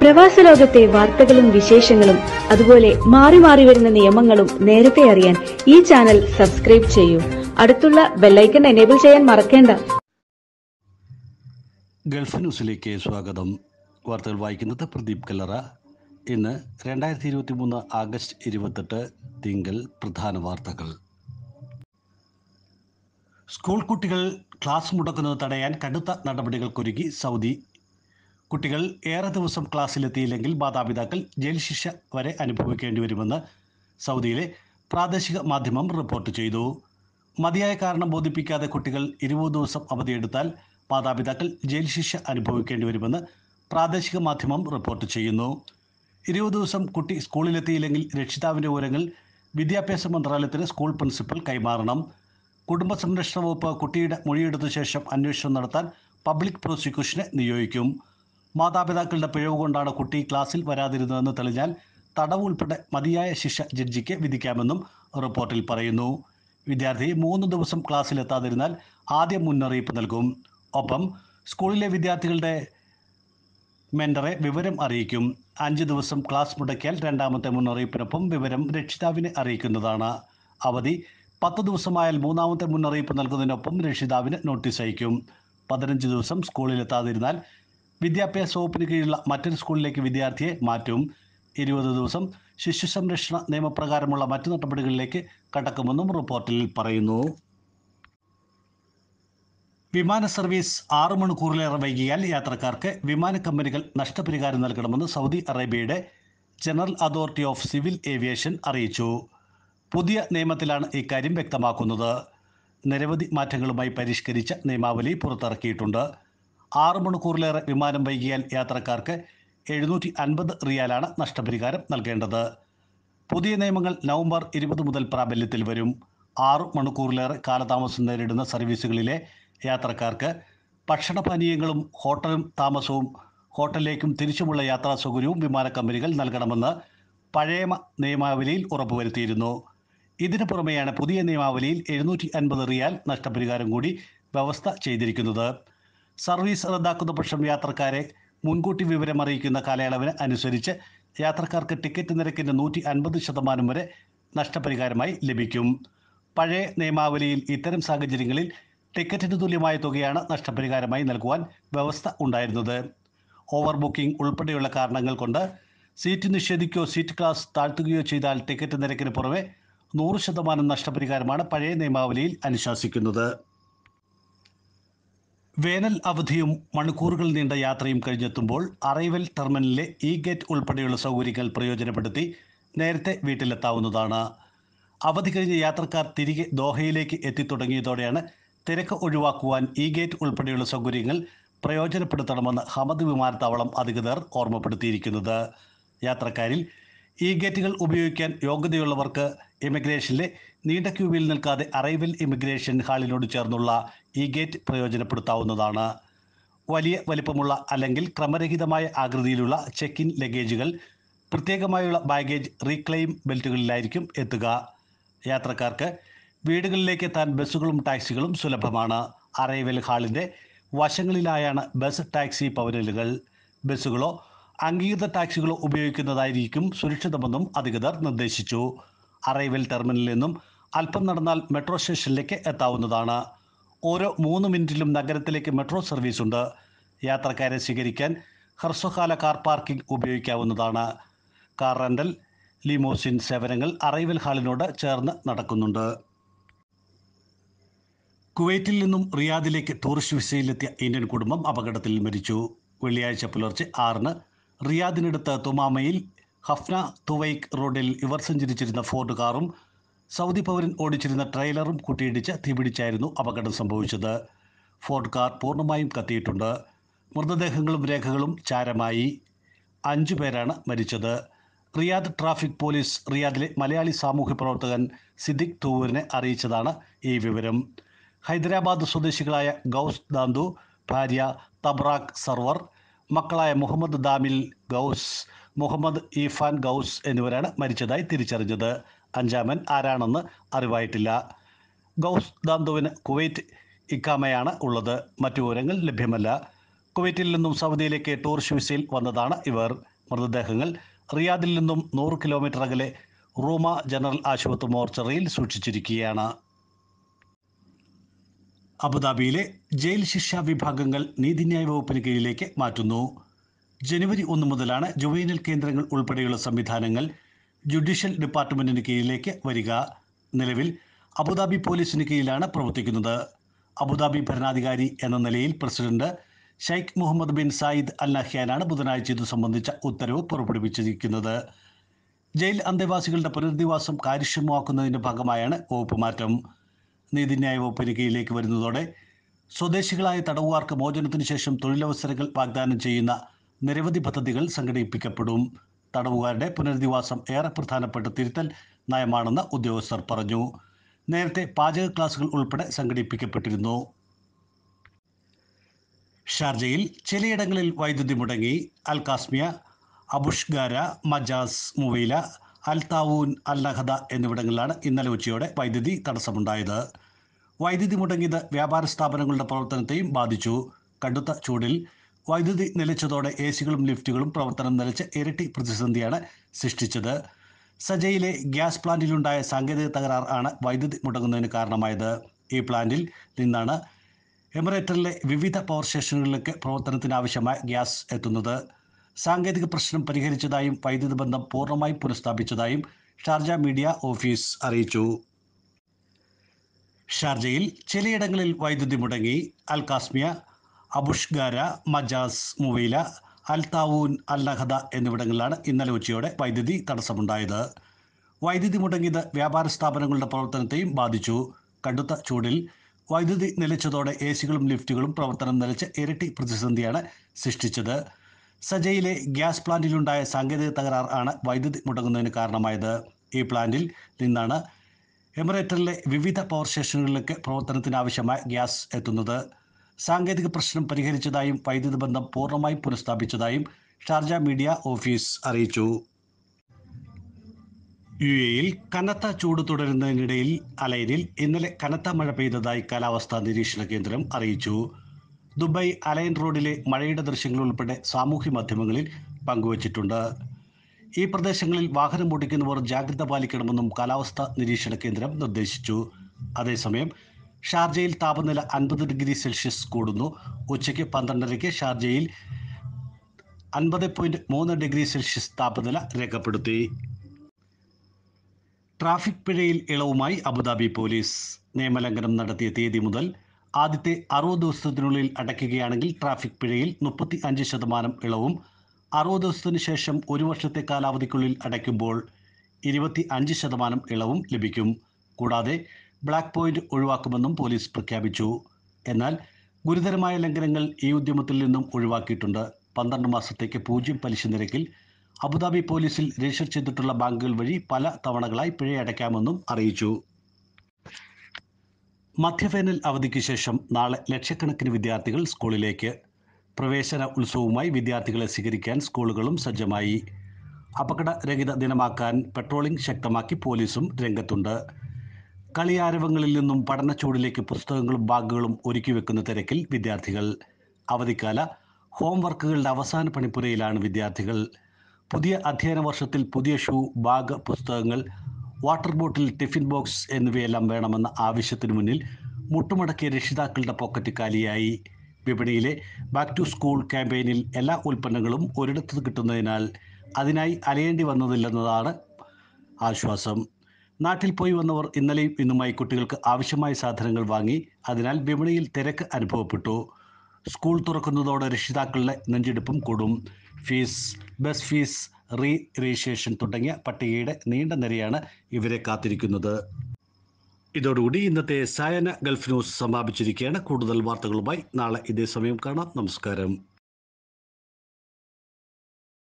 പ്രവാസ ലോകത്തെ വാർത്തകളും വിശേഷങ്ങളും അതുപോലെ മാറി മാറി വരുന്ന നിയമങ്ങളും നേരത്തെ അറിയാൻ ഈ ചാനൽ സബ്സ്ക്രൈബ് ചെയ്യൂ അടുത്തുള്ള ബെല്ലൈക്കൺ എനേബിൾ ചെയ്യാൻ മറക്കേണ്ട ഗൾഫ് ന്യൂസിലേക്ക് സ്വാഗതം വാർത്തകൾ വായിക്കുന്നത് പ്രദീപ് കല്ലറ ഇന്ന് രണ്ടായിരത്തി ഇരുപത്തി മൂന്ന് ആഗസ്റ്റ് ഇരുപത്തെട്ട് തിങ്കൾ പ്രധാന വാർത്തകൾ സ്കൂൾ കുട്ടികൾ ക്ലാസ് മുടക്കുന്നത് തടയാൻ കടുത്ത നടപടികൾക്കൊരുങ്ങി സൗദി കുട്ടികൾ ഏറെ ദിവസം ക്ലാസ്സിലെത്തിയില്ലെങ്കിൽ മാതാപിതാക്കൾ ജയിൽ ശിക്ഷ വരെ അനുഭവിക്കേണ്ടി വരുമെന്ന് സൗദിയിലെ പ്രാദേശിക മാധ്യമം റിപ്പോർട്ട് ചെയ്തു മതിയായ കാരണം ബോധിപ്പിക്കാതെ കുട്ടികൾ ഇരുപത് ദിവസം അവധിയെടുത്താൽ മാതാപിതാക്കൾ ജയിൽ ശിക്ഷ അനുഭവിക്കേണ്ടി വരുമെന്ന് പ്രാദേശിക മാധ്യമം റിപ്പോർട്ട് ചെയ്യുന്നു ഇരുപത് ദിവസം കുട്ടി സ്കൂളിലെത്തിയില്ലെങ്കിൽ രക്ഷിതാവിൻ്റെ വിവരങ്ങൾ വിദ്യാഭ്യാസ മന്ത്രാലയത്തിന് സ്കൂൾ പ്രിൻസിപ്പൽ കൈമാറണം കുടുംബ സംരക്ഷണ വകുപ്പ് കുട്ടിയുടെ മൊഴിയെടുത്ത ശേഷം അന്വേഷണം നടത്താൻ പബ്ലിക് പ്രോസിക്യൂഷനെ നിയോഗിക്കും മാതാപിതാക്കളുടെ പിഴവ് കൊണ്ടാണ് കുട്ടി ക്ലാസ്സിൽ വരാതിരുന്നതെന്ന് തെളിഞ്ഞാൽ തടവ് ഉൾപ്പെടെ മതിയായ ശിക്ഷ ജഡ്ജിക്ക് വിധിക്കാമെന്നും റിപ്പോർട്ടിൽ പറയുന്നു വിദ്യാർത്ഥി മൂന്ന് ദിവസം ക്ലാസ്സിലെത്താതിരുന്നാൽ ആദ്യം മുന്നറിയിപ്പ് നൽകും ഒപ്പം സ്കൂളിലെ വിദ്യാർത്ഥികളുടെ മെൻഡറെ വിവരം അറിയിക്കും അഞ്ച് ദിവസം ക്ലാസ് മുടക്കിയാൽ രണ്ടാമത്തെ മുന്നറിയിപ്പിനൊപ്പം വിവരം രക്ഷിതാവിനെ അറിയിക്കുന്നതാണ് അവധി പത്ത് ദിവസമായാൽ മൂന്നാമത്തെ മുന്നറിയിപ്പ് നൽകുന്നതിനൊപ്പം രക്ഷിതാവിന് നോട്ടീസ് അയക്കും പതിനഞ്ച് ദിവസം സ്കൂളിലെത്താതിരുന്നാൽ വിദ്യാഭ്യാസ വകുപ്പിന് കീഴിലുള്ള മറ്റൊരു സ്കൂളിലേക്ക് വിദ്യാർത്ഥിയെ മാറ്റും ഇരുപത് ദിവസം ശിശു സംരക്ഷണ നിയമപ്രകാരമുള്ള മറ്റു നടപടികളിലേക്ക് കടക്കുമെന്നും റിപ്പോർട്ടിൽ പറയുന്നു വിമാന സർവീസ് ആറ് മണിക്കൂറിലേറെ വൈകിയാൽ യാത്രക്കാർക്ക് വിമാന കമ്പനികൾ നഷ്ടപരിഹാരം നൽകണമെന്ന് സൗദി അറേബ്യയുടെ General Authority of Civil Aviation അറിയിച്ചു പുതിയ നിയമത്തിലാണ് ഇക്കാര്യം വ്യക്തമാക്കുന്നത് നിരവധി മാറ്റങ്ങളുമായി പരിഷ്കരിച്ച നിയമാവലി പുറത്തിറക്കിയിട്ടുണ്ട് ആറ് മണിക്കൂറിലേറെ വിമാനം വൈകിയാൽ യാത്രക്കാർക്ക് എഴുന്നൂറ്റി അൻപത് റിയാലാണ് നഷ്ടപരിഹാരം നൽകേണ്ടത് പുതിയ നിയമങ്ങൾ നവംബർ ഇരുപത് മുതൽ പ്രാബല്യത്തിൽ വരും ആറ് മണിക്കൂറിലേറെ കാലതാമസം നേരിടുന്ന സർവീസുകളിലെ യാത്രക്കാർക്ക് ഭക്ഷണപാനീയങ്ങളും ഹോട്ടലും താമസവും ഹോട്ടലിലേക്കും തിരിച്ചുമുള്ള യാത്രാ സൗകര്യവും വിമാന കമ്പനികൾ നൽകണമെന്ന് പഴയ മ- നിയമാവലിയിൽ ഉറപ്പുവരുത്തിയിരുന്നു ഇതിനു പുറമെയാണ് പുതിയ നിയമാവലിയിൽ എഴുന്നൂറ്റി അൻപത് റിയാൽ നഷ്ടപരിഹാരം കൂടി വ്യവസ്ഥ ചെയ്തിരിക്കുന്നത് സർവീസ് റദ്ദാക്കുന്ന പക്ഷം യാത്രക്കാരെ മുൻകൂട്ടി വിവരം അറിയിക്കുന്ന കാലയളവിന് അനുസരിച്ച് യാത്രക്കാർക്ക് ടിക്കറ്റ് നിരക്കിൻ്റെ നൂറ്റി അൻപത് ശതമാനം വരെ നഷ്ടപരിഹാരമായി ലഭിക്കും പഴയ നിയമാവലിയിൽ ഇത്തരം സാഹചര്യങ്ങളിൽ ടിക്കറ്റിന് തുല്യമായ തുകയാണ് നഷ്ടപരിഹാരമായി നൽകുവാൻ വ്യവസ്ഥ ഉണ്ടായിരുന്നത് ഓവർ ബുക്കിംഗ് ഉൾപ്പെടെയുള്ള കാരണങ്ങൾ കൊണ്ട് സീറ്റ് നിഷേധിക്കുകയോ സീറ്റ് ക്ലാസ് താഴ്ത്തുകയോ ചെയ്താൽ ടിക്കറ്റ് നിരക്കിന് പുറമെ നൂറ് ശതമാനം നഷ്ടപരിഹാരമാണ് പഴയ നിയമാവലിയിൽ അനുശാസിക്കുന്നത് വേനൽ അവധിയും മണിക്കൂറുകൾ നീണ്ട യാത്രയും കഴിഞ്ഞെത്തുമ്പോൾ അറൈവൽ ടെർമിനലിലെ ഇ ഗേറ്റ് ഉൾപ്പെടെയുള്ള സൗകര്യങ്ങൾ പ്രയോജനപ്പെടുത്തി നേരത്തെ വീട്ടിലെത്താവുന്നതാണ് അവധി കഴിഞ്ഞ് യാത്രക്കാർ തിരികെ ദോഹയിലേക്ക് എത്തിത്തുടങ്ങിയതോടെയാണ് തിരക്ക് ഒഴിവാക്കുവാൻ ഇ ഗേറ്റ് ഉൾപ്പെടെയുള്ള സൗകര്യങ്ങൾ പ്രയോജനപ്പെടുത്തണമെന്ന് ഹമദ് വിമാനത്താവളം അധികൃതർ ഓർമ്മപ്പെടുത്തിയിരിക്കുന്നത് യാത്രക്കാരിൽ ഇ ഗേറ്റുകൾ ഉപയോഗിക്കാൻ യോഗ്യതയുള്ളവർക്ക് ഇമിഗ്രേഷനിലെ നീണ്ട ക്യൂവിൽ നിൽക്കാതെ അറൈവൽ ഇമിഗ്രേഷൻ ഹാളിനോട് ചേർന്നുള്ള ഇ ഗേറ്റ് പ്രയോജനപ്പെടുത്താവുന്നതാണ് വലിയ വലിപ്പമുള്ള അല്ലെങ്കിൽ ക്രമരഹിതമായ ആകൃതിയിലുള്ള ചെക്ക് ഇൻ ലഗേജുകൾ പ്രത്യേകമായുള്ള ബാഗേജ് റീക്ലെയിം ബെൽറ്റുകളിലായിരിക്കും എത്തുക യാത്രക്കാർക്ക് വീടുകളിലേക്ക് എത്താൻ ബസ്സുകളും ടാക്സികളും സുലഭമാണ് അറൈവൽ ഹാളിൻ്റെ വശങ്ങളിലായാണ് ബസ് ടാക്സി പവനലുകൾ ബസ്സുകളോ അംഗീകൃത ടാക്സികളോ ഉപയോഗിക്കുന്നതായിരിക്കും സുരക്ഷിതമെന്നും അധികൃതർ നിർദ്ദേശിച്ചു അറൈവൽ ടെർമിനലിൽ നിന്നും അല്പം നടന്നാൽ മെട്രോ സ്റ്റേഷനിലേക്ക് എത്താവുന്നതാണ് ഓരോ മൂന്ന് മിനിറ്റിലും നഗരത്തിലേക്ക് മെട്രോ സർവീസ് ഉണ്ട് യാത്രക്കാരെ സ്വീകരിക്കാൻ ഹ്രസ്വകാല കാർ പാർക്കിംഗ് ഉപയോഗിക്കാവുന്നതാണ് കാർ റെൻ്റൽ ലിമോസിൻ സേവനങ്ങൾ അറൈവൽ ഹാളിനോട് ചേർന്ന് നടക്കുന്നുണ്ട് കുവൈറ്റിൽ നിന്നും റിയാദിലേക്ക് ടൂറിസ്റ്റ് വിസയിലെത്തിയ ഇന്ത്യൻ കുടുംബം അപകടത്തിൽ മരിച്ചു വെള്ളിയാഴ്ച പുലർച്ചെ ആറിന് റിയാദിനടുത്ത് തുമാമയിൽ ഹഫ്ന തുവൈക്ക് റോഡിൽ ഇവർ സഞ്ചരിച്ചിരുന്ന ഫോർഡ് കാറും സൗദി പൗരൻ ഓടിച്ചിരുന്ന ട്രെയിലറും കൂട്ടിയിടിച്ച് തീപിടിച്ചായിരുന്നു അപകടം സംഭവിച്ചത് ഫോർഡ് കാർ പൂർണ്ണമായും കത്തിയിട്ടുണ്ട് മൃതദേഹങ്ങളും രേഖകളും ചാരമായി അഞ്ചു പേരാണ് മരിച്ചത് റിയാദ് ട്രാഫിക് പോലീസ് റിയാദിലെ മലയാളി സാമൂഹ്യ പ്രവർത്തകൻ സിദ്ദിഖ് തൂവൂരിനെ അറിയിച്ചതാണ് ഈ വിവരം ഹൈദരാബാദ് സ്വദേശികളായ ഗൗസ് ദാന്തു ഭാര്യ തബ്രാഖ് സർവർ മക്കളായ മുഹമ്മദ് ദാമിൽ ഗൗസ് മുഹമ്മദ് ഈഫാൻ ഗൗസ് എന്നിവരാണ് മരിച്ചതായി തിരിച്ചറിഞ്ഞത് അഞ്ചാമൻ ആരാണെന്ന് അറിവായിട്ടില്ല ഗൗസ് ദാന്തുവിന് കുവൈറ്റ് ഇക്കാമയാണ് ഉള്ളത് മറ്റു വിവരങ്ങൾ ലഭ്യമല്ല കുവൈറ്റിൽ നിന്നും സൗദിയിലേക്ക് ടൂറിസ്റ്റ് വിസയിൽ വന്നതാണ് ഇവർ മൃതദേഹങ്ങൾ റിയാദിൽ നിന്നും നൂറ് കിലോമീറ്റർ അകലെ റൂമ ജനറൽ ആശുപത്രി മോർച്ചറിയിൽ സൂക്ഷിച്ചിരിക്കുകയാണ് അബുദാബിയിലെ ജയിൽ ശിക്ഷാ വിഭാഗങ്ങൾ നീതിന്യായ വകുപ്പിന് കീഴിലേക്ക് മാറ്റുന്നു ജനുവരി ഒന്ന് മുതലാണ് ജുവൈനൽ കേന്ദ്രങ്ങൾ ഉൾപ്പെടെയുള്ള സംവിധാനങ്ങൾ ജുഡീഷ്യൽ ഡിപ്പാർട്ട്മെന്റിന് കീഴിലേക്ക് വരിക നിലവിൽ അബുദാബി പോലീസിന് കീഴിലാണ് പ്രവർത്തിക്കുന്നത് അബുദാബി ഭരണാധികാരി എന്ന നിലയിൽ president Sheikh Mohammed bin Zayed Al നഹ്യാനാണ് ബുധനാഴ്ച ഇത് സംബന്ധിച്ച ഉത്തരവ് പുറപ്പെടുവിച്ചിരിക്കുന്നത് ജയിൽ അന്തേവാസികളുടെ പുനരധിവാസം കാര്യക്ഷമമാക്കുന്നതിന്റെ ഭാഗമായാണ് വകുപ്പ് മാറ്റം നീതിന്യായ വകുപ്പിന് കീഴിലേക്ക് വരുന്നതോടെ സ്വദേശികളായ തടവുകാർക്ക് മോചനത്തിന് ശേഷം തൊഴിലവസരങ്ങൾ വാഗ്ദാനം ചെയ്യുന്ന നിരവധി പദ്ധതികൾ സംഘടിപ്പിക്കപ്പെടും തടവുകാരുടെ പുനരധിവാസം ഏറെ പ്രധാനപ്പെട്ട തിരുത്തൽ നയമാണെന്ന് ഉദ്യോഗസ്ഥർ പറഞ്ഞു നേരത്തെ പാചക ക്ലാസുകൾ ഉൾപ്പെടെ സംഘടിപ്പിക്കപ്പെട്ടിരുന്നു ഷാർജയിൽ ചിലയിടങ്ങളിൽ വൈദ്യുതി മുടങ്ങി അൽ കാസ്മിയ അബുഷ്ഗാര മജാസ് മുവൈല അൽ താവൂൻ അൽ നഹദ എന്നിവിടങ്ങളിലാണ് ഇന്നലെ ഉച്ചയോടെ വൈദ്യുതി തടസ്സമുണ്ടായത് വൈദ്യുതി മുടങ്ങിയത് വ്യാപാര സ്ഥാപനങ്ങളുടെ പ്രവർത്തനത്തെയും ബാധിച്ചു കടുത്ത ചൂടിൽ വൈദ്യുതി നിലച്ചതോടെ എ സികളും ലിഫ്റ്റുകളും പ്രവർത്തനം നിലച്ച് ഇരട്ടി പ്രതിസന്ധിയാണ് സൃഷ്ടിച്ചത് സജയിലെ ഗ്യാസ് പ്ലാന്റിലുണ്ടായ സാങ്കേതിക തകരാർ ആണ് വൈദ്യുതി മുടങ്ങുന്നതിന് കാരണമായത് ഈ പ്ലാന്റിൽ നിന്നാണ് എമിറേറ്ററിലെ വിവിധ പവർ സ്റ്റേഷനുകളിലേക്ക് പ്രവർത്തനത്തിനാവശ്യമായ ഗ്യാസ് എത്തുന്നത് സാങ്കേതിക പ്രശ്നം പരിഹരിച്ചതായും വൈദ്യുതി ബന്ധം പൂർണ്ണമായും പുനഃസ്ഥാപിച്ചതായും ഷാർജ മീഡിയ ഓഫീസ് അറിയിച്ചു ഷാർജയിൽ ചിലയിടങ്ങളിൽ വൈദ്യുതി മുടങ്ങി അൽ കാസ്മിയ അബുഷ്ഗാര മജാസ് മുവൈല അൽ താവൂൻ അൽ നഹദ എന്നിവിടങ്ങളിലാണ് ഇന്നലെ ഉച്ചയോടെ വൈദ്യുതി തടസ്സമുണ്ടായത് വൈദ്യുതി മുടങ്ങിയത് വ്യാപാര സ്ഥാപനങ്ങളുടെ പ്രവർത്തനത്തെയും ബാധിച്ചു കടുത്ത ചൂടിൽ വൈദ്യുതി നിലച്ചതോടെ എ സികളും ലിഫ്റ്റുകളും പ്രവർത്തനം നിലച്ച് ഇരട്ടി പ്രതിസന്ധിയാണ് സൃഷ്ടിച്ചത് സജയിലെ ഗ്യാസ് പ്ലാന്റിലുണ്ടായ സാങ്കേതിക തകരാർ ആണ് വൈദ്യുതി മുടങ്ങുന്നതിന് കാരണമായത് ഈ പ്ലാന്റിൽ നിന്നാണ് എമിറേറ്ററിലെ വിവിധ പവർ സ്റ്റേഷനുകളിലേക്ക് പ്രവർത്തനത്തിനാവശ്യമായ ഗ്യാസ് എത്തുന്നത് സാങ്കേതിക പ്രശ്നം പരിഹരിച്ചതായും വൈദ്യുതി ബന്ധം പൂർണ്ണമായും പുനഃസ്ഥാപിച്ചതായും ഷാർജ മീഡിയ ഓഫീസ് അറിയിച്ചു യു എയിൽ കനത്ത ചൂട് തുടരുന്നതിനിടയിൽ അലൈനിൽ ഇന്നലെ കനത്ത മഴ പെയ്തതായി കാലാവസ്ഥാ നിരീക്ഷണ കേന്ദ്രം അറിയിച്ചു ദുബായ് അലൈൻ റോഡിലെ മഴയുടെ ദൃശ്യങ്ങൾ ഉൾപ്പെടെ സാമൂഹ്യ മാധ്യമങ്ങളിൽ പങ്കുവച്ചിട്ടുണ്ട് ഈ പ്രദേശങ്ങളിൽ വാഹനം ഓടിക്കുന്നവർ ജാഗ്രത പാലിക്കണമെന്നും കാലാവസ്ഥാ നിരീക്ഷണ കേന്ദ്രം നിർദ്ദേശിച്ചു അതേസമയം ഷാർജയിൽ താപനില അൻപത് ഡിഗ്രി സെൽഷ്യസ് കൂടുന്നു ഉച്ചയ്ക്ക് പന്ത്രണ്ടരയ്ക്ക് ഷാർജയിൽ അൻപത് പോയിന്റ് മൂന്ന് ഡിഗ്രി സെൽഷ്യസ് താപനില രേഖപ്പെടുത്തി ട്രാഫിക് പിഴയിൽ ഇളവുമായി അബുദാബി പോലീസ് നിയമലംഘനം നടത്തിയ തീയതി മുതൽ ആദ്യത്തെ അറുപത് ദിവസത്തിനുള്ളിൽ അടയ്ക്കുകയാണെങ്കിൽ ട്രാഫിക് പിഴയിൽ മുപ്പത്തി അഞ്ച് ശതമാനം ഇളവും അറുപത് ദിവസത്തിന് ശേഷം ഒരു വർഷത്തെ കാലാവധിക്കുള്ളിൽ അടയ്ക്കുമ്പോൾ ഇരുപത്തി അഞ്ച് ശതമാനം ഇളവും ലഭിക്കും കൂടാതെ ബ്ലാക്ക് പോയിന്റ് ഒഴിവാക്കുമെന്നും പോലീസ് പ്രഖ്യാപിച്ചു എന്നാൽ ഗുരുതരമായ ലംഘനങ്ങൾ ഈ ഉദ്യമത്തിൽ നിന്നും ഒഴിവാക്കിയിട്ടുണ്ട് പന്ത്രണ്ട് മാസത്തേക്ക് പൂജ്യം പലിശ നിരക്കിൽ അബുദാബി പോലീസിൽ രജിസ്റ്റർ ചെയ്തിട്ടുള്ള ബാങ്കുകൾ വഴി പല തവണകളായി പിഴയടയ്ക്കാമെന്നും അറിയിച്ചു മധ്യവേനൽ അവധിക്ക് ശേഷം നാളെ ലക്ഷക്കണക്കിന് വിദ്യാർത്ഥികൾ സ്കൂളിലേക്ക് പ്രവേശന ഉത്സവവുമായി വിദ്യാർത്ഥികളെ സ്വീകരിക്കാൻ സ്കൂളുകളും സജ്ജമായി അപകടരഹിത ദിനമാക്കാൻ പെട്രോളിംഗ് ശക്തമാക്കി പോലീസും രംഗത്തുണ്ട് കളിയാരവങ്ങളിൽ നിന്നും പഠനച്ചൂടിലേക്ക് പുസ്തകങ്ങളും ബാഗുകളും ഒരുക്കി വെക്കുന്ന തിരക്കിൽ വിദ്യാർത്ഥികൾ അവധിക്കാല ഹോംവർക്കുകളുടെ അവസാന പണിപ്പുരയിലാണ് വിദ്യാർത്ഥികൾ പുതിയ അധ്യയന വർഷത്തിൽ പുതിയ ഷൂ ബാഗ് പുസ്തകങ്ങൾ വാട്ടർ ബോട്ടിൽ ടിഫിൻ ബോക്സ് എന്നിവയെല്ലാം വേണമെന്ന ആവശ്യത്തിനു മുന്നിൽ മുട്ടുമടക്കിയ രക്ഷിതാക്കളുടെ പോക്കറ്റ് കാലിയായി വിപണിയിലെ ബാക്ക് ടു സ്കൂൾ ക്യാമ്പയിനിൽ എല്ലാ ഉൽപ്പന്നങ്ങളും ഒരിടത്ത് കിട്ടുന്നതിനാൽ അതിനായി അലയേണ്ടി വന്നതില്ലെന്നതാണ് ആശ്വാസം നാട്ടിൽ പോയി വന്നവർ ഇന്നലെയും ഇന്നുമായി കുട്ടികൾക്ക് ആവശ്യമായ സാധനങ്ങൾ വാങ്ങി അതിനാൽ വിപണിയിൽ തിരക്ക് അനുഭവപ്പെട്ടു സ്കൂൾ തുറക്കുന്നതോടെ രക്ഷിതാക്കളുടെ നെഞ്ചെടുപ്പും കൂടും fees bus fees re registration തുടങ്ങിയ പട്ടികയുടെ നീണ്ട നിരയാണ് ഇവരെ കാത്തിരിക്കുന്നത് ഇതോടുകൂടി ഇന്നത്തെ സായന ഗൾഫ് ന്യൂസ് സമാപിച്ചിരിക്കുകയാണ് കൂടുതൽ വാർത്തകളുമായി നാളെ ഇതേ സമയം കാണാം നമസ്കാരം